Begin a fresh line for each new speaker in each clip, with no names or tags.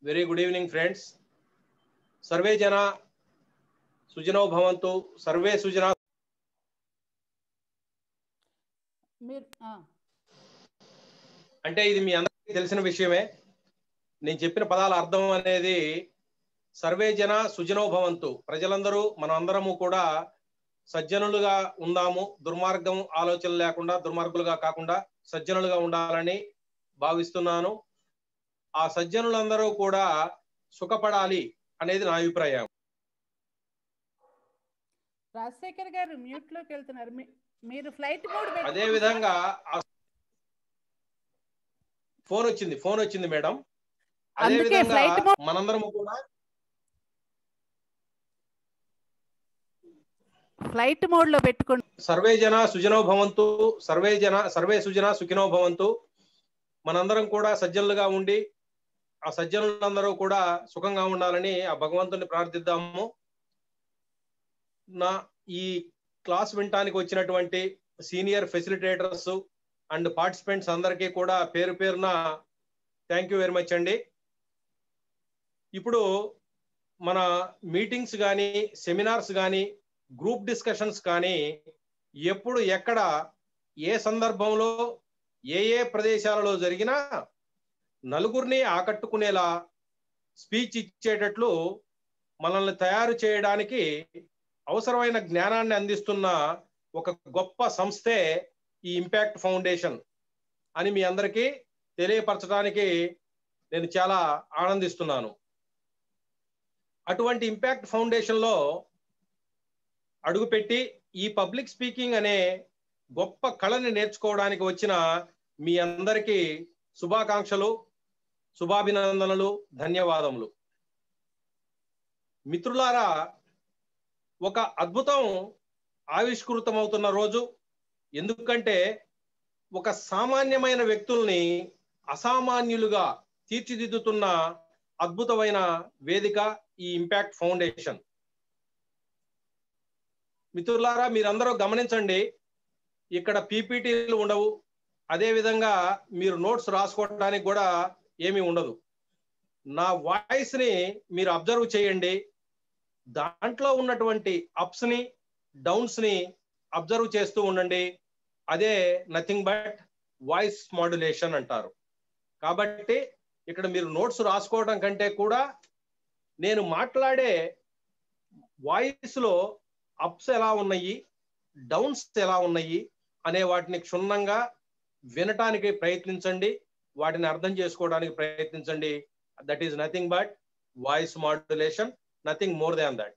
Very good evening friends సర్వే జన సుజనో భవంతు సర్వే సుజన
మీరు ఆ,
అంటే ఇది మీ అందరికీ తెలిసిన విషయమే నేను చెప్పిన పదాల అర్థం అనేది సర్వే జన సుజనో భవంతు ప్రజలందరూ మనం అందరము కూడా సజ్జనులుగా ఉందాము దుర్మార్గం ఆలోచన లేకుండా దుర్మార్గులుగా కాకుండా సజ్జనులుగా ఉండాలని భావిస్తున్నాను ఆ సజ్జనులందరూ కూడా సుఖపడాలి అనేది నా అభిప్రాయం
రాజశేఖర్ గారు మ్యూట్ లోకి వెళ్తున్నారు మీ- మీరు ఫ్లైట్ మోడ్
అదే విధంగా ఆ- ఫోన్ వచ్చింది ఫోన్ వచ్చింది మేడం అదే
అందుకే
విధంగా
flight mode-
మనందరము కూడా
ఫ్లైట్ మోడ్ లో పెట్టుకోండి
సర్వే జన సుజనో భవంతు సర్వే జన సర్వే సుజన సుఖినో భవంతు మనందరం కూడా సజ్జనులుగా ఉండి ఆ సజ్జనులందరూ కూడా సుఖంగా ఉండాలని ఆ భగవంతుని ప్రార్థిద్దాము నా ఈ క్లాస్ వినటానికి వచ్చినటువంటి సీనియర్ ఫెసిలిటేటర్స్ అండ్ పార్టిసిపెంట్స్ అందరికీ కూడా పేరు పేరున థ్యాంక్ యూ వెరీ మచ్ అండి ఇప్పుడు మన మీటింగ్స్ కానీ సెమినార్స్ కానీ గ్రూప్ డిస్కషన్స్ కానీ ఎప్పుడు ఎక్కడ ఏ సందర్భంలో ఏ ఏ ప్రదేశాలలో జరిగినా నలుగురిని ఆకట్టుకునేలా స్పీచ్ ఇచ్చేటట్లు మనల్ని తయారు చేయడానికి అవసరమైన జ్ఞానాన్ని అందిస్తున్న ఒక గొప్ప సంస్థే ఈ ఇంపాక్ట్ ఫౌండేషన్ అని మీ అందరికీ తెలియపరచడానికి నేను చాలా ఆనందిస్తున్నాను అటువంటి ఇంపాక్ట్ ఫౌండేషన్లో అడుగుపెట్టి ఈ పబ్లిక్ స్పీకింగ్ అనే గొప్ప కళని నేర్చుకోవడానికి వచ్చిన మీ అందరికీ శుభాకాంక్షలు శుభాభినందనలు ధన్యవాదములు మిత్రులారా ఒక అద్భుతం ఆవిష్కృతమవుతున్న రోజు ఎందుకంటే ఒక సామాన్యమైన వ్యక్తుల్ని అసామాన్యులుగా తీర్చిదిద్దుతున్న అద్భుతమైన వేదిక ఈ ఇంపాక్ట్ ఫౌండేషన్ మిత్రులారా మీరందరూ గమనించండి ఇక్కడ పీపీటీలు ఉండవు అదే విధంగా మీరు నోట్స్ రాసుకోవడానికి కూడా ఏమీ ఉండదు నా వాయిస్ ని మీరు అబ్జర్వ్ చేయండి దాంట్లో ఉన్నటువంటి అప్స్ ని డౌన్స్ ని అబ్జర్వ్ చేస్తూ ఉండండి అదే నథింగ్ బట్ వాయిస్ మాడ్యులేషన్ అంటారు కాబట్టి ఇక్కడ మీరు నోట్స్ రాసుకోవడం కంటే కూడా నేను మాట్లాడే వాయిస్ లో అప్స్ ఎలా ఉన్నాయి డౌన్స్ ఎలా ఉన్నాయి అనే వాటిని క్షుణ్ణంగా వినటానికి ప్రయత్నించండి వాటిని అర్థం చేసుకోవడానికి ప్రయత్నించండి that is nothing but voice modulation nothing more than that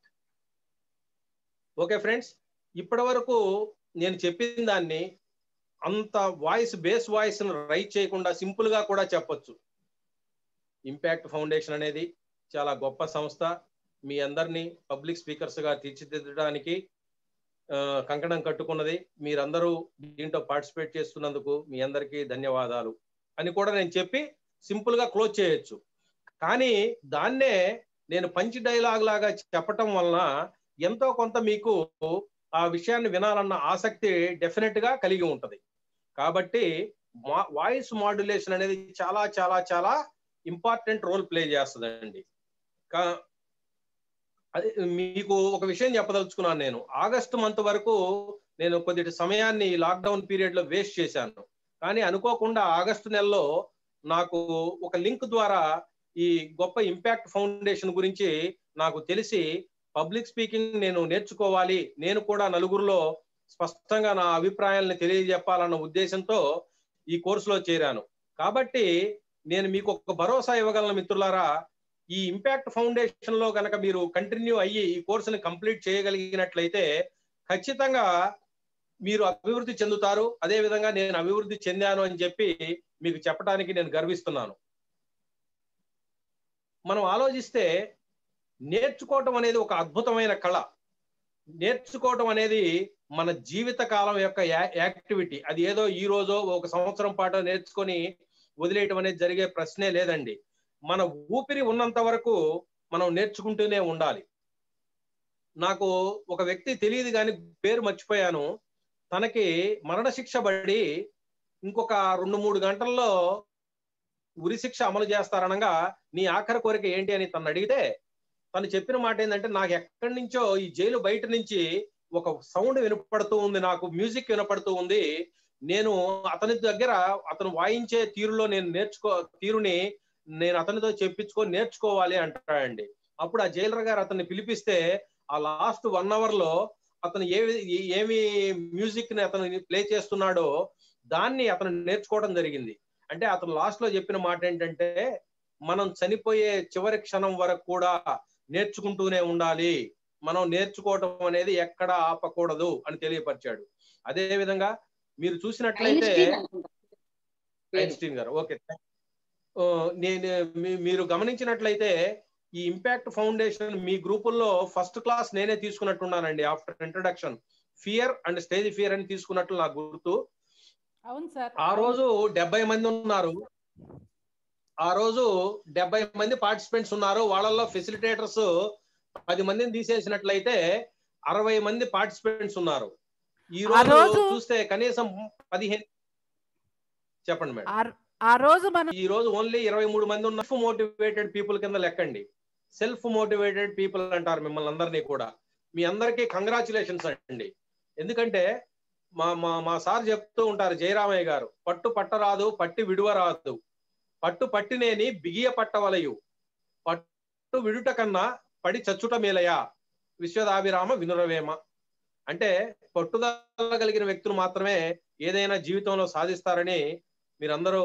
okay friends ఇప్పటి వరకు నేను చెప్పిన దాన్ని అంత వాయిస్ బేస్ వాయిస్ రైట్ చేయకుండా సింపుల్ గా కూడా చెప్పొచ్చు ఇంపాక్ట్ ఫౌండేషన్ అనేది చాలా గొప్ప సంస్థ మీ అందరినీ పబ్లిక్ స్పీకర్స్ గా తీర్చిదిద్దడానికి ఆ, కంకణం కట్టుకున్నది మీరందరూ దీంట్లో పార్టిసిపేట్ చేస్తున్నందుకు మీ అందరికీ ధన్యవాదాలు అని కూడా నేను చెప్పి సింపుల్ గా క్లోజ్ చేయొచ్చు కానీ దాన్నే నేను పంచి డైలాగ్ లాగా చెప్పటం వలన ఎంతో కొంత మీకు ఆ విషయాన్ని వినాలన్న ఆసక్తి డెఫినెట్ గా కలిగి ఉంటది కాబట్టి వాయిస్ మాడ్యులేషన్ అనేది చాలా చాలా చాలా ఇంపార్టెంట్ రోల్ ప్లే చేస్తుందండి కా- అదే మీకు ఒక విషయం చెప్పదలుచుకున్నాను నేను ఆగస్టు మంత్ వరకు నేను కొద్ది సమయాన్ని లాక్డౌన్ పీరియడ్ లో వేస్ట్ చేశాను కానీ అనుకోకుండా ఆగస్టు నెలలో నాకు ఒక లింక్ ద్వారా ఈ గొప్ప ఇంపాక్ట్ ఫౌండేషన్ గురించి నాకు తెలిసి పబ్లిక్ స్పీకింగ్ నేను నేర్చుకోవాలి నేను కూడా నలుగురిలో స్పష్టంగా నా అభిప్రాయాలను తెలియజెప్పాలన్న ఉద్దేశంతో ఈ కోర్సులో చేరాను కాబట్టి నేను మీకు ఒక భరోసా ఇవ్వగలను మిత్రులారా ఈ ఇంపాక్ట్ ఫౌండేషన్ లో కనుక మీరు కంటిన్యూ అయ్యి ఈ కోర్సుని కంప్లీట్ చేయగలిగినట్లయితే ఖచ్చితంగా మీరు అభివృద్ధి చెందుతారు అదే విధంగా నేను అభివృద్ధి చెందాను అని చెప్పి మీకు చెప్పడానికి నేను గర్విస్తున్నాను మనం ఆలోచిస్తే నేర్చుకోవటం అనేది ఒక అద్భుతమైన కళ నేర్చుకోవటం అనేది మన జీవిత కాలం యొక్క యా- యాక్టివిటీ అది ఏదో ఈ రోజో ఒక సంవత్సరం పాటు నేర్చుకొని వదిలేయటం అనేది జరిగే ప్రశ్నే లేదండి మన ఊపిరి ఉన్నంత వరకు మనం నేర్చుకుంటూనే ఉండాలి నాకు ఒక వ్యక్తి తెలియదు కానీ పేరు మర్చిపోయాను తనకి మరణశిక్ష పడి ఇంకొక రెండు మూడు గంటల్లో ఉరి శిక్ష అమలు చేస్తారనగా నీ ఆఖరి కోరిక ఏంటి అని తను అడిగితే తను చెప్పిన మాట ఏంటంటే నాకు ఎక్కడి నుంచో ఈ జైలు బయట నుంచి ఒక సౌండ్ వినపడుతూ ఉంది నాకు మ్యూజిక్ వినపడుతూ ఉంది నేను అతని దగ్గర అతను వాయించే తీరులో నేను నేర్చుకో తీరుని నేను అతనితో చెప్పించుకొని నేర్చుకోవాలి అంటాడండి అప్పుడు ఆ జైలర్ గారు అతన్ని పిలిపిస్తే ఆ లాస్ట్ వన్ అవర్ లో అతను ఏ ఏమి మ్యూజిక్ ని అతను ప్లే చేస్తున్నాడో దాన్ని అతను నేర్చుకోవడం జరిగింది అంటే అతను లాస్ట్ లో చెప్పిన మాట ఏంటంటే మనం చనిపోయే చివరి క్షణం వరకు కూడా నేర్చుకుంటూనే ఉండాలి మనం నేర్చుకోవటం అనేది ఎక్కడ ఆపకూడదు అని తెలియపరిచాడు అదే విధంగా మీరు చూసినట్లయితే
ఐన్స్టీన్ అనుకుంటా. పేరు.
ఐన్స్టీన్ గారు ఓకే ఓ, నేను మీ- మీరు గమనించినట్లయితే ఈ ఇంపాక్ట్ ఫౌండేషన్ మీ గ్రూపుల్లో ఫస్ట్ క్లాస్ నేనే తీసుకున్నట్టున్నానండి after introduction fear and stage fear అని తీసుకున్నట్లు నాకు గుర్తు
అవును సార్
ఆ రోజు డెబ్బై మంది ఉన్నారు ఆ రోజు డెబ్బై మంది పార్టిసిపెంట్స్ ఉన్నారు వాళ్ళల్లో ఫెసిలిటేటర్స్ పది మందిని తీసేసినట్లయితే అరవై మంది పార్టిసిపెంట్స్ ఉన్నారు ఈ
ఆ
రోజు
రోజు-
చూస్తే కనీసం పదిహేను చెప్పండి మేడం
ఆ- ఆ రోజు మనం
ఈ రోజు ఓన్లీ ఇరవై మూడు మంది ఉన్న మోటివేటెడ్ పీపుల్ కింద లెక్కండి సెల్ఫ్ మోటివేటెడ్ పీపుల్ అంటారు మిమ్మల్ని అందరినీ కూడా మీ అందరికీ కంగ్రాచులేషన్స్ అండి ఎందుకంటే మా మా మా సార్ చెప్తూ ఉంటారు జయరామయ్య గారు పట్టు పట్టరాదు పట్టి విడువరాదు పట్టు పట్టినేని బిగియ పట్టవలయు పట్టు విడుట కన్నా పడి చచ్చుట మేలయా విశ్వదాభిరామ వినురవేమ అంటే పట్టుదల కలిగిన వ్యక్తులు మాత్రమే ఏదైనా జీవితంలో సాధిస్తారని మీరందరూ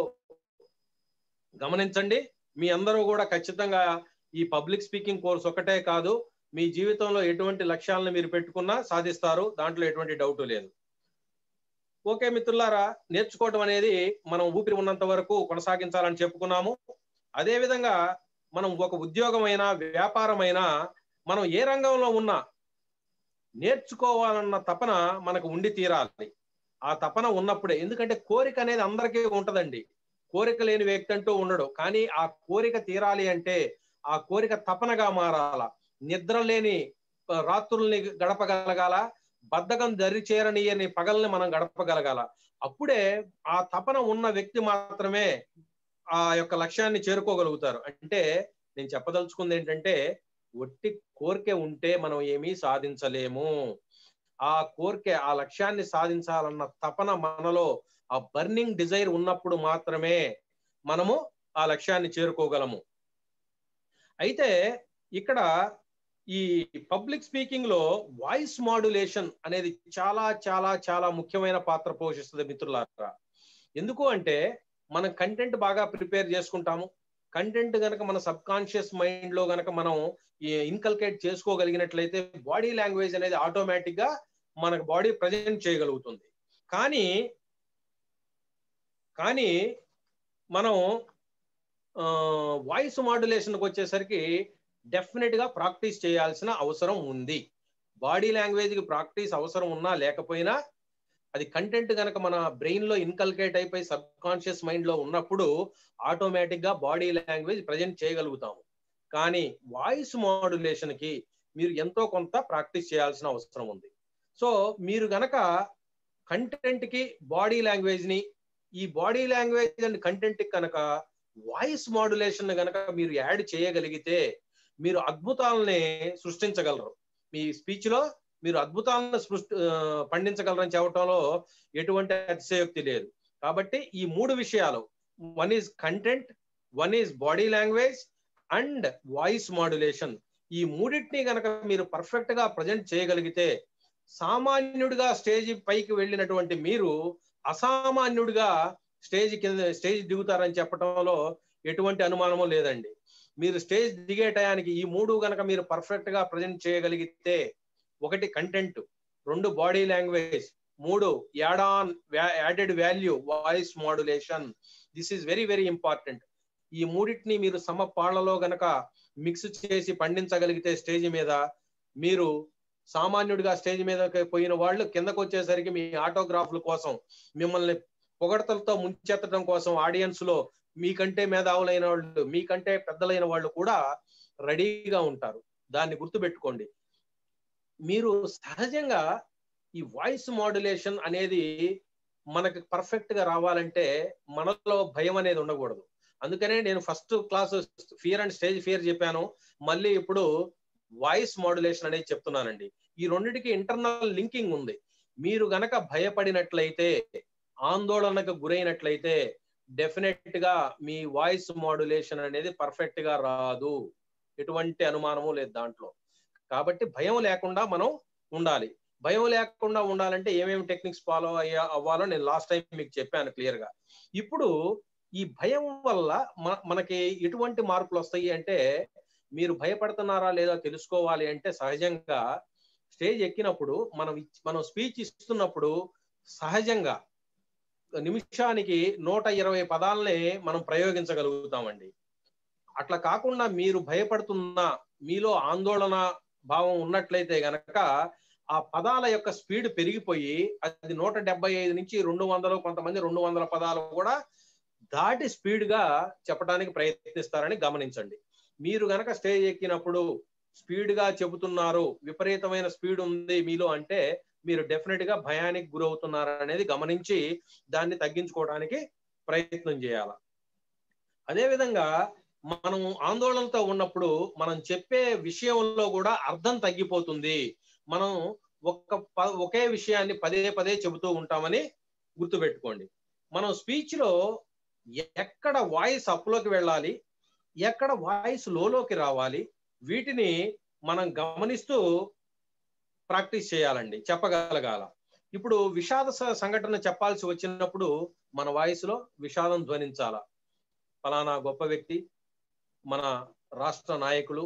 గమనించండి మీ అందరూ కూడా ఖచ్చితంగా ఈ పబ్లిక్ స్పీకింగ్ కోర్స్ ఒకటే కాదు మీ జీవితంలో ఎటువంటి లక్ష్యాలను మీరు పెట్టుకున్నా సాధిస్తారు దాంట్లో ఎటువంటి డౌట్ లేదు ఓకే మిత్రులారా నేర్చుకోవటం అనేది మనం ఊపిరి ఉన్నంత వరకు కొనసాగించాలని చెప్పుకున్నాము అదే విధంగా మనం ఒక ఉద్యోగమైనా వ్యాపారమైనా మనం ఏ రంగంలో ఉన్నా నేర్చుకోవాలన్న తపన మనకు ఉండి తీరాలి ఆ తపన ఉన్నప్పుడే ఎందుకంటే కోరిక అనేది అందరికీ ఉంటదండి కోరిక లేని వ్యక్తి అంటూ ఉండడు కానీ ఆ కోరిక తీరాలి అంటే ఆ కోరిక తపనగా మారాల నిద్ర లేని ఆ, రాత్రుల్ని గడపగలగాల బద్ధకం దరి చేరనీయని పగల్ని మనం గడపగలగాల అప్పుడే ఆ తపన ఉన్న వ్యక్తి మాత్రమే ఆ యొక్క లక్ష్యాన్ని చేరుకోగలుగుతారు అంటే నేను చెప్పదలుచుకుంది ఏంటంటే ఒట్టి కోరిక ఉంటే మనం ఏమీ సాధించలేము ఆ కోరిక ఆ లక్ష్యాన్ని సాధించాలన్న తపన మనలో ఆ బర్నింగ్ డిజైర్ ఉన్నప్పుడు మాత్రమే మనము ఆ లక్ష్యాన్ని చేరుకోగలము అయితే ఇక్కడ ఈ పబ్లిక్ స్పీకింగ్ లో వాయిస్ మాడ్యులేషన్ అనేది చాలా చాలా చాలా ముఖ్యమైన పాత్ర పోషిస్తుంది మిత్రులారా ఎందుకు అంటే మనం కంటెంట్ బాగా ప్రిపేర్ చేసుకుంటాము కంటెంట్ గనక మన సబ్ కాన్షియస్ మైండ్ లో గనక మనం ఇన్కల్కేట్ చేసుకోగలిగినట్లయితే బాడీ లాంగ్వేజ్ అనేది ఆటోమేటిక్ గా మనకు బాడీ ప్రజెంట్ చేయగలుగుతుంది కానీ కానీ మనం వాయిస్ మాడ్యులేషన్కి వచ్చేసరికి డెఫినెట్ గా ప్రాక్టీస్ చేయాల్సిన అవసరం ఉంది బాడీ లాంగ్వేజ్ కి ప్రాక్టీస్ అవసరం ఉన్నా లేకపోయినా అది కంటెంట్ గనక మన బ్రెయిన్ లో ఇన్కల్కేట్ అయిపోయి సబ్ కాన్షియస్ మైండ్ లో ఉన్నప్పుడు ఆటోమేటిక్ గా బాడీ లాంగ్వేజ్ ప్రజెంట్ చేయగలుగుతాము కానీ వాయిస్ మాడ్యులేషన్ కి మీరు ఎంతో కొంత ప్రాక్టీస్ చేయాల్సిన అవసరం ఉంది సో మీరు గనక కంటెంట్ కి బాడీ లాంగ్వేజ్ ని ఈ బాడీ లాంగ్వేజ్ అండ్ కంటెంట్ కనుక వాయిస్ మాడ్యులేషన్ గనక మీరు యాడ్ చేయగలిగితే మీరు అద్భుతాలని సృష్టించగలరు మీ స్పీచ్ లో మీరు అద్భుతాలను సృష్టి ఆ, పండించగలరని చెప్పడంలో ఎటువంటి అతిశయోక్తి లేదు కాబట్టి ఈ మూడు విషయాలు one is content one is body language and voice modulation ఈ మూడింటిని గనక మీరు పర్ఫెక్ట్ గా ప్రజెంట్ చేయగలిగితే సామాన్యుడిగా స్టేజ్ పైకి వెళ్ళినటువంటి మీరు అసామాన్యుడిగా స్టేజ్ కింద స్టేజ్ దిగుతారని చెప్పడంలో ఎటువంటి అనుమానము లేదండి మీరు స్టేజ్ దిగే టయానికి ఈ మూడు గనక మీరు పర్ఫెక్ట్ గా ప్రజెంట్ చేయగలిగితే ఒకటి కంటెంట్ రెండు బాడీ లాంగ్వేజ్ మూడు add on added value voice modulation this is very very important ఈ మూడింటిని మీరు సమపాళ్లలో గనక మిక్స్ చేసి పండించగలిగితే స్టేజ్ మీద మీరు సామాన్యుడిగా స్టేజ్ మీద పోయిన వాళ్ళు కిందకు వచ్చేసరికి మీ ఆటోగ్రాఫ్ల కోసం మిమ్మల్ని పొగడతలతో ముంచెత్తడం కోసం ఆడియన్స్ లో మీకంటే మేధావులైన వాళ్ళు మీకంటే పెద్దలైన వాళ్ళు కూడా రెడీగా ఉంటారు దాన్ని గుర్తుపెట్టుకోండి మీరు సహజంగా ఈ వాయిస్ మాడ్యులేషన్ అనేది మనకి పర్ఫెక్ట్ గా రావాలంటే మనలో భయం అనేది ఉండకూడదు అందుకనే నేను first class fear and stage fear చెప్పాను మళ్ళీ ఇప్పుడు వాయిస్ మాడ్యులేషన్ అనేది చెప్తున్నానండి ఈ రెండింటికి ఇంటర్నల్ లింకింగ్ ఉంది మీరు గనక భయపడినట్లయితే ఆందోళనకు గురైనట్లయితే డెఫినెట్ గా మీ వాయిస్ మాడ్యులేషన్ అనేది పర్ఫెక్ట్ గా రాదు ఎటువంటి అనుమానము లేదు దాంట్లో కాబట్టి భయం లేకుండా మనం ఉండాలి భయం లేకుండా ఉండాలంటే ఏమేమి టెక్నిక్స్ ఫాలో అయ్యా అవ్వాలో నేను లాస్ట్ టైం మీకు చెప్పాను క్లియర్ గా ఇప్పుడు ఈ భయం వల్ల మ- మనకి ఎటువంటి మార్పులు వస్తాయి అంటే మీరు భయపడుతున్నారా లేదా తెలుసుకోవాలి అంటే సహజంగా స్టేజ్ ఎక్కినప్పుడు మనం ఇచ్- మనం స్పీచ్ ఇస్తున్నప్పుడు సహజంగా నిమిషానికి నూట ఇరవై పదాలనే మనం ప్రయోగించగలుగుతామండి అట్లా కాకుండా మీరు భయపడుతున్న మీలో ఆందోళన భావం ఉన్నట్లయితే గనక ఆ పదాల యొక్క స్పీడ్ పెరిగిపోయి అది నూట డెబ్బై ఐదు నుంచి రెండు వందలు కొంతమంది రెండు వందల పదాలు కూడా దాటి స్పీడ్ గా చెప్పడానికి ప్రయత్నిస్తారని గమనించండి మీరు గనక స్టేజ్ ఎక్కినప్పుడు స్పీడ్ గా చెబుతున్నారు విపరీతమైన స్పీడ్ ఉంది మీలో అంటే మీరు డెఫినెట్ గా భయానికి గురవుతున్నారు అనేది గమనించి దాన్ని తగ్గించుకోవడానికి ప్రయత్నం చేయాలి అదేవిధంగా మనం ఆందోళనతో ఉన్నప్పుడు మనం చెప్పే విషయంలో కూడా అర్థం తగ్గిపోతుంది మనం ఒక్క ప- ఒకే విషయాన్ని పదే పదే చెబుతూ ఉంటామని గుర్తుపెట్టుకోండి మనం స్పీచ్ లో ఎక్కడ వాయిస్ అప్లోకి వెళ్ళాలి ఎక్కడ వాయిస్ లోలోకి రావాలి వీటిని మనం గమనిస్తూ ప్రాక్టీస్ చేయాలండి చెప్పగలగాల ఇప్పుడు విషాద స- సంఘటన చెప్పాల్సి వచ్చినప్పుడు మన వాయిస్ లో విషాదం ధ్వనించాల ఫలానా గొప్ప వ్యక్తి మన రాష్ట్ర నాయకులు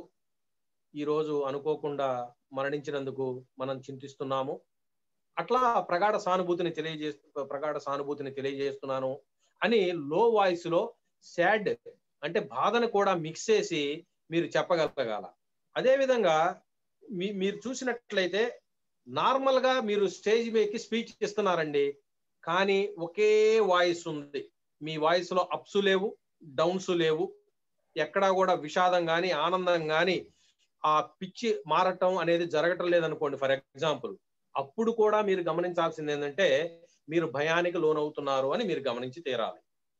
ఈరోజు అనుకోకుండా మరణించినందుకు మనం చింతిస్తున్నాము అట్లా ప్రగాఢ సానుభూతిని తెలియజే ప్రగాఢ సానుభూతిని తెలియజేస్తున్నాను అని లో వాయిస్ లో సాడ్ అంటే బాధను కూడా మిక్స్ చేసి మీరు చెప్పగలగాల అదే విధంగా మీ మీరు చూసినట్లయితే నార్మల్ గా మీరు స్టేజ్ మీదకి స్పీచ్ ఇస్తున్నారండి కానీ ఒకే వాయిస్ ఉంది మీ వాయిస్ లో అప్స్ లేవు డౌన్స్ లేవు ఎక్కడా కూడా విషాదం గాని ఆనందం గాని ఆ పిచ్చి మారటం అనేది జరగటం లేదనుకోండి ఫర్ ఎగ్జాంపుల్ అప్పుడు కూడా మీరు గమనించాల్సింది ఏంటంటే మీరు భయానికి లోనవుతున్నారు అని మీరు గమనించి తీరాలి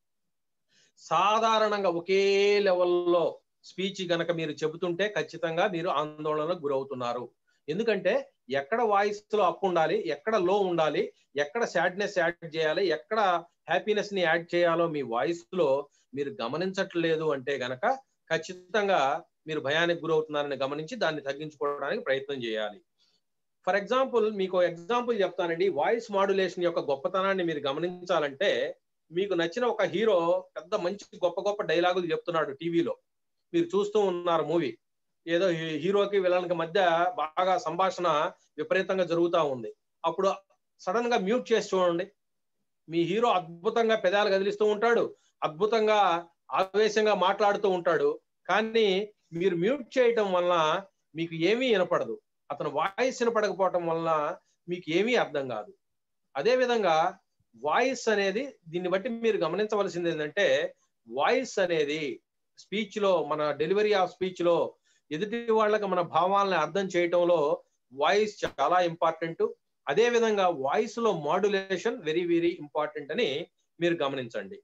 సాధారణంగా ఒకే లెవెల్లో స్పీచ్ గనక మీరు చెబుతుంటే ఖచ్చితంగా మీరు ఆందోళనకు గురవుతున్నారు ఎందుకంటే ఎక్కడ వాయిస్ లో అప్ ఉండాలి ఎక్కడ లో ఉండాలి ఎక్కడ సాడ్నెస్ యాడ్ చేయాలి ఎక్కడ హ్యాపీనెస్ ని యాడ్ చేయాలో మీ వాయిస్ లో మీరు గమనించట్లేదు అంటే గనక ఖచ్చితంగా మీరు భయానికి గురవుతున్నారని గమనించి దాన్ని తగ్గించుకోవడానికి ప్రయత్నం చేయాలి ఫర్ ఎగ్జాంపుల్ మీకు ఎగ్జాంపుల్ చెప్తానండి వాయిస్ మాడ్యులేషన్ యొక్క గొప్పతనాన్ని మీరు గమనించాలంటే మీకు నచ్చిన ఒక హీరో పెద్ద మంచి గొప్ప గొప్ప డైలాగులు చెప్తున్నాడు టీవీలో మీరు చూస్తూ ఉన్నారు మూవీ ఏదో హీ- హీరోకి విలన్కి మధ్య బాగా సంభాషణ విపరీతంగా జరుగుతూ ఉంది అప్పుడు సడన్ గా మ్యూట్ చేసి చూడండి మీ హీరో అద్భుతంగా పెదాలు కదిలిస్తూ ఉంటాడు అద్భుతంగా ఆవేశంగా మాట్లాడుతూ ఉంటాడు కానీ మీరు మ్యూట్ చేయటం వలన మీకు ఏమీ వినపడదు అతను వాయిస్ వినపడకపోవటం వలన మీకు ఏమీ అర్థం కాదు అదే విధంగా వాయిస్ అనేది దీన్ని బట్టి మీరు గమనించవలసింది ఏంటంటే వాయిస్ అనేది స్పీచ్ లో మన డెలివరీ ఆఫ్ స్పీచ్ లో ఎదుటి వాళ్ళకి మన భావాలను అర్థం చేయటంలో వాయిస్ చాలా ఇంపార్టెంట్ అదే విధంగా వాయిస్ లో మాడ్యులేషన్ వెరీ వెరీ ఇంపార్టెంట్ అని మీరు గమనించండి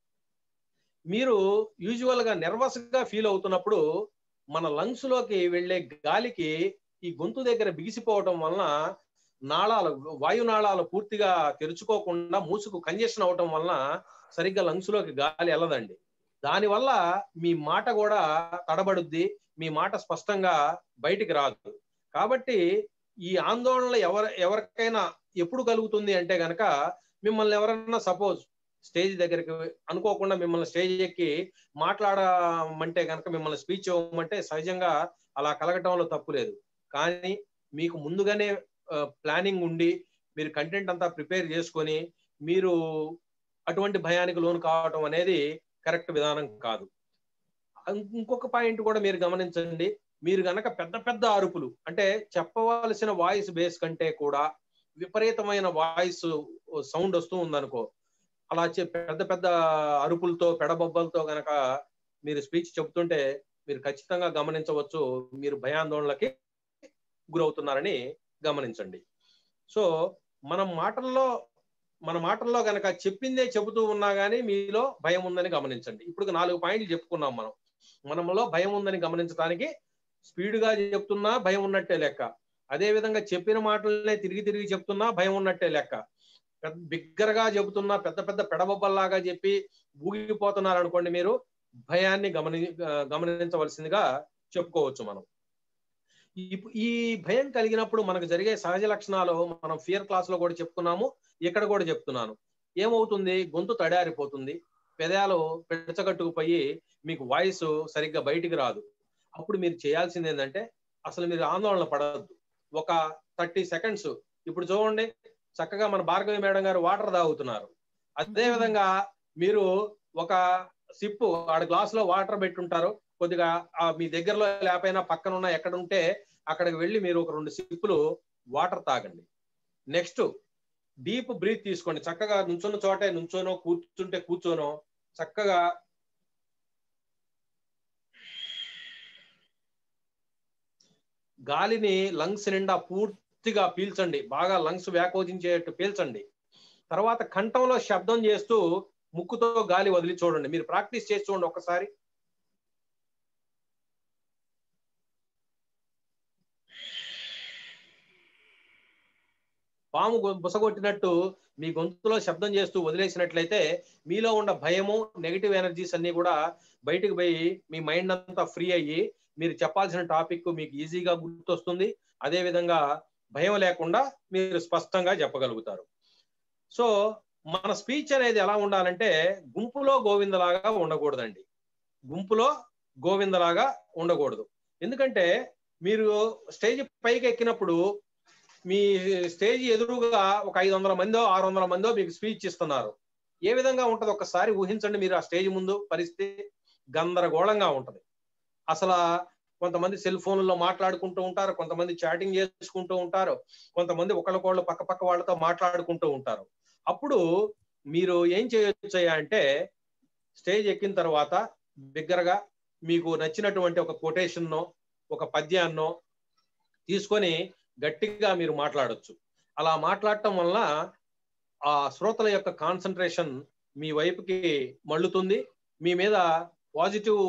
మీరు యూజువల్ గా నెర్వస్ గా ఫీల్ అవుతున్నప్పుడు మన లంగ్స్ లోకి వెళ్ళే గాలికి ఈ గొంతు దగ్గర బిగిసిపోవటం వలన నాళాలు వాయు నాళాలు పూర్తిగా తెరుచుకోకుండా మూసుకు కంజెషన్ అవటం వలన సరిగ్గా లంగ్స్ లోకి గాలి వెళ్ళదండి దానివల్ల మీ మాట కూడా తడబడుద్ది మీ మాట స్పష్టంగా బయటికి రాదు కాబట్టి ఈ ఆందోళన ఎవర ఎవరికైనా ఎప్పుడు కలుగుతుంది అంటే గనక మిమ్మల్ని ఎవరైనా సపోజ్ స్టేజ్ దగ్గరికి అనుకోకుండా మిమ్మల్ని స్టేజ్ ఎక్కి మాట్లాడమంటే కనుక మిమ్మల్ని స్పీచ్ ఇవ్వమంటే సహజంగా అలా కలగటంలో తప్పు లేదు కానీ మీకు ముందుగానే ప్లానింగ్ ఉండి మీరు కంటెంట్ అంతా ప్రిపేర్ చేసుకొని మీరు అటువంటి భయానికి లోను కావటం అనేది కరెక్ట్ విధానం కాదు ఇంకొక పాయింట్ కూడా మీరు గమనించండి మీరు గనక పెద్ద పెద్ద అరుపులు అంటే చెప్పవలసిన వాయిస్ బేస్ కంటే కూడా విపరీతమైన వాయిస్ సౌండ్ వస్తూ ఉందనుకో అలా చె- పెద్ద పెద్ద అరుపులతో పెడబొబ్బలతో గనక మీరు స్పీచ్ చెబుతుంటే మీరు ఖచ్చితంగా గమనించవచ్చు మీరు భయాందోళనలకి గురవుతున్నారని గమనించండి సో మనం మాటల్లో మన మాటల్లో గనక చెప్పిందే చెబుతూ ఉన్నా గానీ మీలో భయం ఉందని గమనించండి ఇప్పుడు నాలుగు పాయింట్లు చెప్పుకున్నాం మనం మనలో భయం ఉందని గమనించడానికి స్పీడ్ గా చెప్తున్నా భయం ఉన్నట్టే లెక్క అదే విధంగా చెప్పిన మాటలనే తిరిగి తిరిగి చెప్తున్నా భయం ఉన్నట్టే లెక్క పెద్ద బిగ్గరగా చెబుతున్నా పెద్ద పెద్ద పెడబొబ్బల్లాగా చెప్పి ఊగిపోతున్నారు అనుకోండి మీరు భయాన్ని గమని గమనించవలసిందిగా చెప్పుకోవచ్చు మనం ఈ- ఈ భయం కలిగినప్పుడు మనకు జరిగే సహజ లక్షణాలు మనం ఫియర్ క్లాస్ లో కూడా చెప్పుకున్నాము ఇక్కడ కూడా చెప్తున్నాను ఏమవుతుంది గొంతు తడారిపోతుంది పెదాలు పిడచగట్టుకుపోయి మీకు వాయిస్ సరిగ్గా బయటికి రాదు అప్పుడు మీరు చేయాల్సింది ఏంటంటే అసలు మీరు ఆందోళన పడద్దు ఒక థర్టీ సెకండ్స్ ఇప్పుడు చూడండి చక్కగా మన భార్గవి మేడం గారు వాటర్ తాగుతున్నారు అదే విధంగా మీరు ఒక సిప్పు ఆడ గ్లాస్ లో వాటర్ పెట్టుంటారు కొద్దిగా ఆ మీ దగ్గరలో లేకపోయినా పక్కన ఉన్న ఎక్కడ ఉంటే అక్కడికి వెళ్ళి మీరు ఒక రెండు సిప్పులు వాటర్ తాగండి నెక్స్ట్ డీప్ బ్రీత్ తీసుకోండి చక్కగా నుంచున్న చోటే నుంచోనో కూర్చుంటే కూర్చోనో చక్కగా గాలిని లంగ్స్ నిండా పూర్తిగా పీల్చండి బాగా లంగ్స్ వ్యాకోచించేట్టు పీల్చండి తర్వాత కంఠంలో శబ్దం చేస్తూ ముక్కుతో గాలి వదిలి చూడండి మీరు ప్రాక్టీస్ చేసి చూడండి ఒకసారి పాము గొ- బుసగొట్టినట్టు మీ గొంతులో శబ్దం చేస్తూ వదిలేసినట్లయితే మీలో ఉన్న భయము నెగిటివ్ ఎనర్జీస్ అన్ని కూడా బయటకు పోయి మీ మైండ్ అంతా ఫ్రీ అయ్యి మీరు చెప్పాల్సిన టాపిక్ మీకు ఈజీగా గుర్తొస్తుంది అదే విధంగా భయం లేకుండా మీరు స్పష్టంగా చెప్పగలుగుతారు సో మన స్పీచ్ అనేది ఎలా ఉండాలంటే గుంపులో గోవిందలాగా ఉండకూడదండి గుంపులో గోవిందలాగా ఉండకూడదు ఎందుకంటే మీరు స్టేజ్ పైకి ఎక్కినప్పుడు మీ స్టేజ్ ఎదురుగా ఒక ఐదు వందల మందో ఆరు వందల మందో మీకు స్పీచ్ ఇస్తున్నారు ఏ విధంగా ఉంటది ఒక్కసారి ఊహించండి మీరు ఆ స్టేజ్ ముందు పరిస్థితి గందరగోళంగా ఉంటది అసలు కొంతమంది సెల్ ఫోన్లలో మాట్లాడుకుంటూ ఉంటారు కొంతమంది చాటింగ్ చేసుకుంటూ ఉంటారు కొంతమంది ఒకళ్ళకొళ్ళు పక్క పక్క వాళ్ళతో మాట్లాడుకుంటూ ఉంటారు అప్పుడు మీరు ఏం చేయొచ్చు అంటే స్టేజ్ ఎక్కిన తర్వాత బిగ్గరగా మీకు నచ్చినటువంటి ఒక కొటేషన్నో ఒక పద్యాన్నో తీసుకొని గట్టిగా మీరు మాట్లాడొచ్చు అలా మాట్లాడటం వలన ఆ శ్రోతల యొక్క కాన్సన్ట్రేషన్ మీ వైపుకి మళ్ళుతుంది మీ మీద పాజిటివ్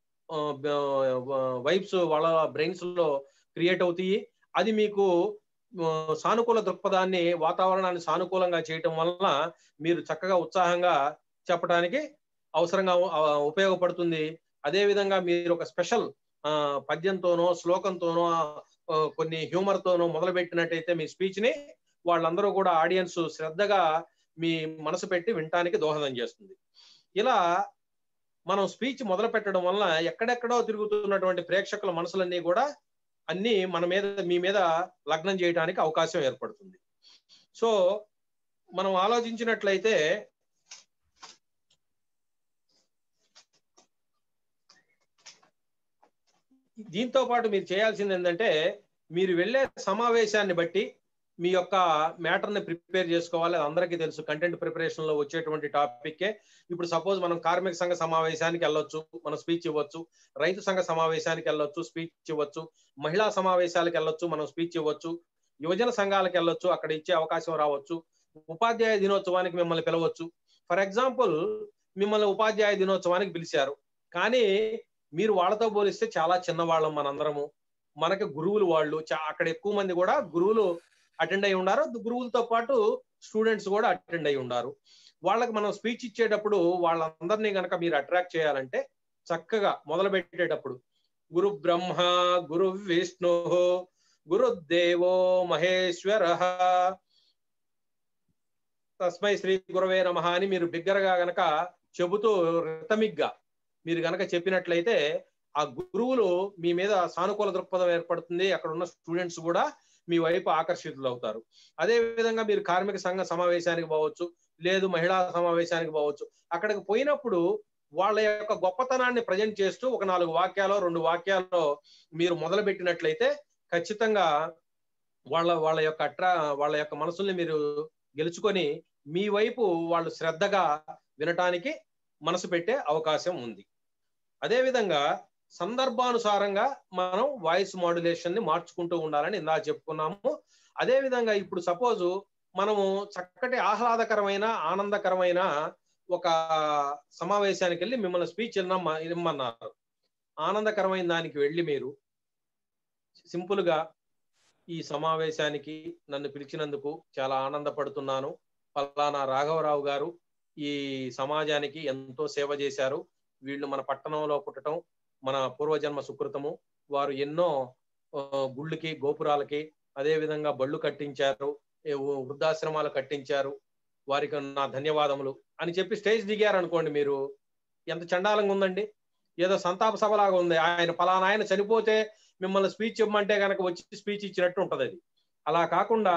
వైబ్స్ వాళ్ళ బ్రెయిన్స్ లో క్రియేట్ అవుతాయి అది మీకు ఆ, సానుకూల దృక్పథాన్ని వాతావరణాన్ని సానుకూలంగా చేయటం వలన మీరు చక్కగా ఉత్సాహంగా చెప్పడానికి అవసరంగా ఆ, ఉపయోగపడుతుంది అదే విధంగా మీరు ఒక స్పెషల్ పద్యంతోనో శ్లోకంతోనో ఆ, కొన్ని హ్యూమర్ తోనో మొదలు పెట్టినట్టయితే మీ స్పీచ్ ని వాళ్ళందరూ కూడా ఆడియన్స్ శ్రద్ధగా మీ మనసు పెట్టి వినటానికి దోహదం చేస్తుంది ఇలా మనం స్పీచ్ మొదలు పెట్టడం వలన ఎక్కడెక్కడో తిరుగుతున్నటువంటి ప్రేక్షకుల మనసులన్నీ కూడా అన్ని మన మీద మీ మీద లగ్నం చేయడానికి అవకాశం ఏర్పడుతుంది సో మనం ఆలోచించినట్లయితే దీంతో పాటు మీరు చేయాల్సింది ఏంటంటే మీరు వెళ్ళే సమావేశాన్ని బట్టి మీ యొక్క మ్యాటర్ ని ప్రిపేర్ చేసుకోవాలి అది అందరికీ తెలుసు కంటెంట్ ప్రిపరేషన్ లో వచ్చేటువంటి టాపిక్ ఇప్పుడు సపోజ్ మనం కార్మిక సంఘ సమావేశానికి వెళ్ళొచ్చు మనం స్పీచ్ ఇవ్వచ్చు రైతు సంఘ సమావేశానికి వెళ్ళొచ్చు స్పీచ్ ఇవ్వచ్చు మహిళా సమావేశాలకు వెళ్ళొచ్చు మనం స్పీచ్ ఇవ్వచ్చు యువజన సంఘాలకు వెళ్ళొచ్చు అక్కడ ఇచ్చే అవకాశం రావచ్చు ఉపాధ్యాయ దినోత్సవానికి మిమ్మల్ని పిలవచ్చు ఫర్ ఎగ్జాంపుల్ మిమ్మల్ని ఉపాధ్యాయ దినోత్సవానికి పిలిచారు కానీ మీరు వాళ్ళతో పోలిస్తే చాలా చిన్నవాళ్ళం మనందరము మనకి గురువులు వాళ్ళు చా- అక్కడ ఎక్కువ మంది కూడా గురువులు అటెండ్ అయి ఉన్నారు గురువులతో పాటు స్టూడెంట్స్ కూడా అటెండ్ అయి ఉన్నారు వాళ్ళకి మనం స్పీచ్ ఇచ్చేటప్పుడు వాళ్ళందరినీ గనక మీరు అట్రాక్ట్ చేయాలంటే చక్కగా మొదలు పెట్టేటప్పుడు గురు బ్రహ్మ గురు విష్ణు గురుదేవో మహేశ్వర తస్మై శ్రీ గురవే నమ అని మీరు బిగ్గరగా గనక చెబుతూ రితమిక్ గా మీరు గనక చెప్పినట్లయితే ఆ గురువులు మీ మీద సానుకూల దృక్పథం ఏర్పడుతుంది అక్కడ ఉన్న స్టూడెంట్స్ కూడా మీ వైపు ఆకర్షితులు అవుతారు అదే విధంగా మీరు కార్మిక సంఘ సమావేశానికి పోవచ్చు లేదు మహిళా సమావేశానికి పోవచ్చు అక్కడికి పోయినప్పుడు వాళ్ళ యొక్క గొప్పతనాన్ని ప్రజెంట్ చేస్తూ ఒక నాలుగు వాక్యాలు రెండు వాక్యాల్లో మీరు మొదలు పెట్టినట్లయితే ఖచ్చితంగా వాళ్ళ వాళ్ళ యొక్క అట్రా వాళ్ళ యొక్క మనసుల్ని మీరు గెలుచుకొని మీ వైపు వాళ్ళు శ్రద్ధగా వినటానికి మనసు పెట్టే అవకాశం ఉంది అదే విధంగా సందర్భానుసారంగా మనం వాయిస్ మాడ్యులేషన్ ని మార్చుకుంటూ ఉండాలని ఇందా చెప్పుకున్నాము అదే విధంగా ఇప్పుడు సపోజ్ మనము చక్కటి ఆహ్లాదకరమైన ఆనందకరమైన ఒక సమావేశానికి వెళ్ళి మిమ్మల్ని స్పీచ్ ఇమ్మన్నా ఇమ్మన్నారు ఆనందకరమైన దానికి వెళ్ళి మీరు సింపుల్ గా ఈ సమావేశానికి నన్ను పిలిచినందుకు చాలా ఆనందపడుతున్నాను పల్లానా రాఘవరావు గారు ఈ సమాజానికి ఎంతో సేవ చేశారు వీళ్ళు మన పట్టణంలో పుట్టడం మన పూర్వజన్మ సుకృతము వారు ఎన్నో ఆ, గుళ్ళకి గోపురాలకి అదే విధంగా బళ్ళు కట్టించారు ఏ వృద్ధాశ్రమాలు కట్టించారు వారికి నా ధన్యవాదములు అని చెప్పి స్టేజ్ దిగారు అనుకోండి మీరు ఎంత చండాలంగా ఉందండి ఏదో సంతాప సభలాగా ఉంది ఆయన పలానా ఆయన చనిపోతే మిమ్మల్ని స్పీచ్ ఇవ్వమంటే కనుక వచ్చి స్పీచ్ ఇచ్చినట్టు ఉంటది అది అలా కాకుండా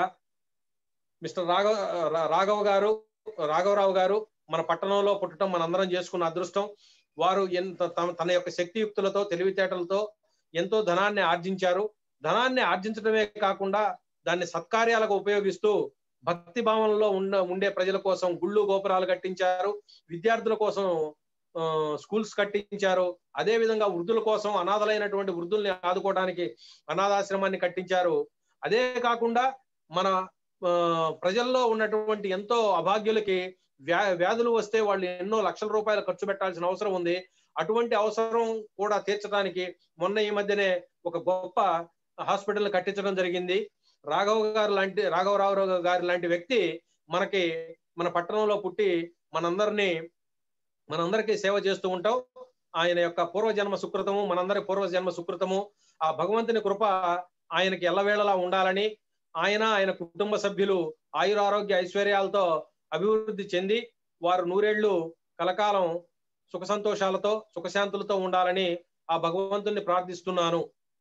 మిస్టర్ రాఘవ రా- రాఘవ గారు రాఘవరావు గారు మన పట్టణంలో పుట్టడం మనందరం చేసుకున్న అదృష్టం వారు ఎంత తమ- తన యొక్క శక్తియుక్తులతో తెలివితేటలతో ఎంతో ధనాన్ని ఆర్జించారు ధనాన్ని ఆర్జించడమే కాకుండా దాన్ని సత్కార్యాలకు ఉపయోగిస్తూ భక్తి భావనలో ఉన్న ఉండే ప్రజల కోసం గుళ్ళు గోపురాలు కట్టించారు విద్యార్థుల కోసం ఆ, స్కూల్స్ కట్టించారు అదే విధంగా వృద్ధుల కోసం అనాథలైనటువంటి వృద్ధుల్ని ఆదుకోవడానికి అనాథాశ్రమాన్ని కట్టించారు అదే కాకుండా మన ఆ, ప్రజల్లో ఉన్నటువంటి ఎంతో అభాగ్యులకి వ్యా వ్యాధులు వస్తే వాళ్ళు ఎన్నో లక్షల రూపాయలు ఖర్చు పెట్టాల్సిన అవసరం ఉంది అటువంటి అవసరం కూడా తీర్చడానికి మొన్న ఈ మధ్యనే ఒక గొప్ప హాస్పిటల్ కట్టించడం జరిగింది రాఘవ గారు లాంటి రాఘవరావు గారి లాంటి వ్యక్తి మనకి మన పట్టణంలో పుట్టి మనందరినీ మనందరికీ సేవ చేస్తూ ఉంటాం ఆయన యొక్క పూర్వజన్మ సుకృతము మనందరి పూర్వజన్మ సుకృతము ఆ భగవంతుని కృప ఆయనకి ఎల్లవేళలా ఉండాలని ఆయన ఆయన కుటుంబ సభ్యులు ఆయురారోగ్య ఐశ్వర్యాలతో అభివృద్ధి చెంది వారు నూరేళ్లు కలకాలం సుఖ సంతోషాలతో సుఖశాంతులతో ఉండాలని ఆ భగవంతుని ప్రార్థిస్తున్నాను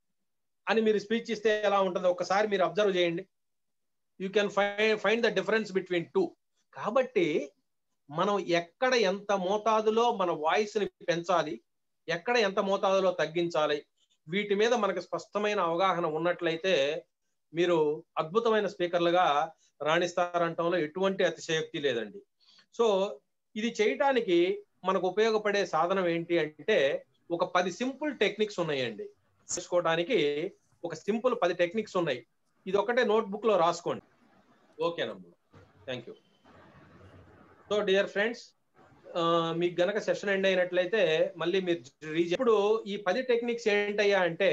అని మీరు స్పీచ్ ఇస్తే ఎలా ఉంటుందో ఒకసారి మీరు అబ్జర్వ్ చేయండి you can find find the difference between two కాబట్టి మనం ఎక్కడ ఎంత మోతాదులో మన వాయిస్ ని పెంచాలి ఎక్కడ ఎంత మోతాదులో తగ్గించాలి వీటి మీద మనకు స్పష్టమైన అవగాహన ఉన్నట్లయితే మీరు అద్భుతమైన స్పీకర్లుగా రాణిస్తారంటంలో ఎటువంటి అతిశయోక్తి లేదండి సో ఇది చేయటానికి మనకు ఉపయోగపడే సాధనం ఏంటి అంటే ఒక పది సింపుల్ టెక్నిక్స్ ఉన్నాయండి చేసుకోవడానికి ఒక సింపుల్ పది టెక్నిక్స్ ఉన్నాయి ఇది ఒకటే నోట్బుక్ లో రాసుకోండి ఓకేనమ్మా thank you so dear friends మీకు గనక సెషన్ ఎండ్ అయినట్లయితే మళ్ళీ మీరు రీజ్ ఇప్పుడు ఈ పది టెక్నిక్స్ ఏంటయ్యా అంటే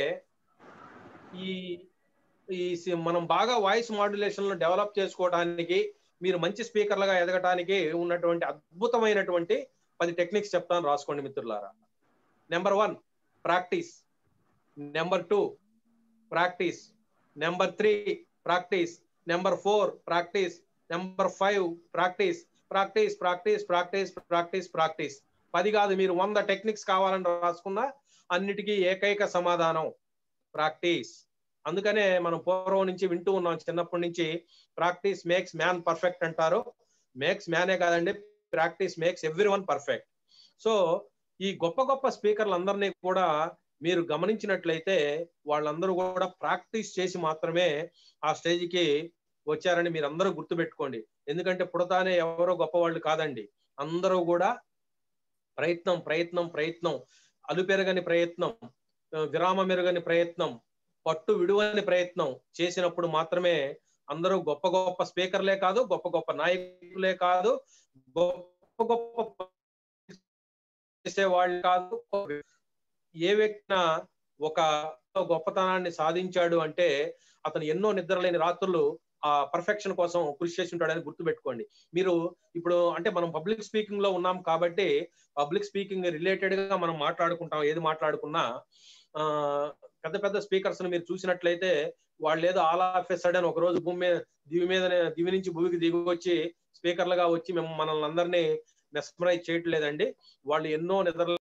ఈ ఈ సి- మనం బాగా వాయిస్ మాడ్యులేషన్ లో డెవలప్ చేసుకోవడానికి మీరు మంచి స్పీకర్లుగా ఎదగటానికి ఉన్నటువంటి అద్భుతమైనటువంటి పది టెక్నిక్స్ చెప్తాను రాసుకోండి మిత్రులారా number one practice number two practice number three practice number four practice number five practice practice practice practice practice practice పది కాదు మీరు వంద టెక్నిక్స్ కావాలని రాసుకున్నా అన్నిటికీ ఏకైక సమాధానం ప్రాక్టీస్ అందుకనే మనం పూర్వం నుంచి వింటూ ఉన్నాం చిన్నప్పటి నుంచి ప్రాక్టీస్ మేక్స్ మ్యాన్ పర్ఫెక్ట్ అంటారు మేక్స్ మ్యానే కాదండి practice makes everyone perfect so ఈ గొప్ప గొప్ప స్పీకర్లు అందరినీ కూడా మీరు గమనించినట్లయితే వాళ్ళందరూ కూడా ప్రాక్టీస్ చేసి మాత్రమే ఆ స్టేజ్కి వచ్చారని మీరు అందరూ గుర్తుపెట్టుకోండి ఎందుకంటే పుడతానే ఎవరో గొప్పవాళ్ళు కాదండి అందరూ కూడా ప్రయత్నం ప్రయత్నం ప్రయత్నం అలుపెరగని ప్రయత్నం ఆ, విరామ మెరుగని ప్రయత్నం పట్టు విడువని ప్రయత్నం చేసినప్పుడు మాత్రమే అందరూ గొప్ప గొప్ప స్పీకర్లే కాదు గొప్ప గొప్ప నాయకులే కాదు గొప్ప గొప్ప చేసేవాళ్ళు కాదు ఏ వ్యక్తిన ఒక గొప్పతనాన్ని సాధించాడు అంటే అతను ఎన్నో నిద్రలేని రాత్రులు ఆ పర్ఫెక్షన్ కోసం కృషి చేసి ఉంటాడని గుర్తుపెట్టుకోండి మీరు ఇప్పుడు అంటే మనం పబ్లిక్ స్పీకింగ్ లో ఉన్నాం కాబట్టి పబ్లిక్ స్పీకింగ్ రిలేటెడ్ గా మనం మాట్లాడుకుంటాం ఏది మాట్లాడుకున్నా ఆ పెద్ద పెద్ద స్పీకర్స్ మీరు చూసినట్లయితే వాళ్ళు ఏదో ఆల్ ఆఫ్ సడన్ ఒక రోజు భూమి మీద దివి మీద దివి నుంచి భూమికి దిగి వచ్చి స్పీకర్లుగా వచ్చి మేము మనల్ని అందరినీ మెస్మరైజ్ చేయట్లేదండి వాళ్ళు ఎన్నో నిద్ర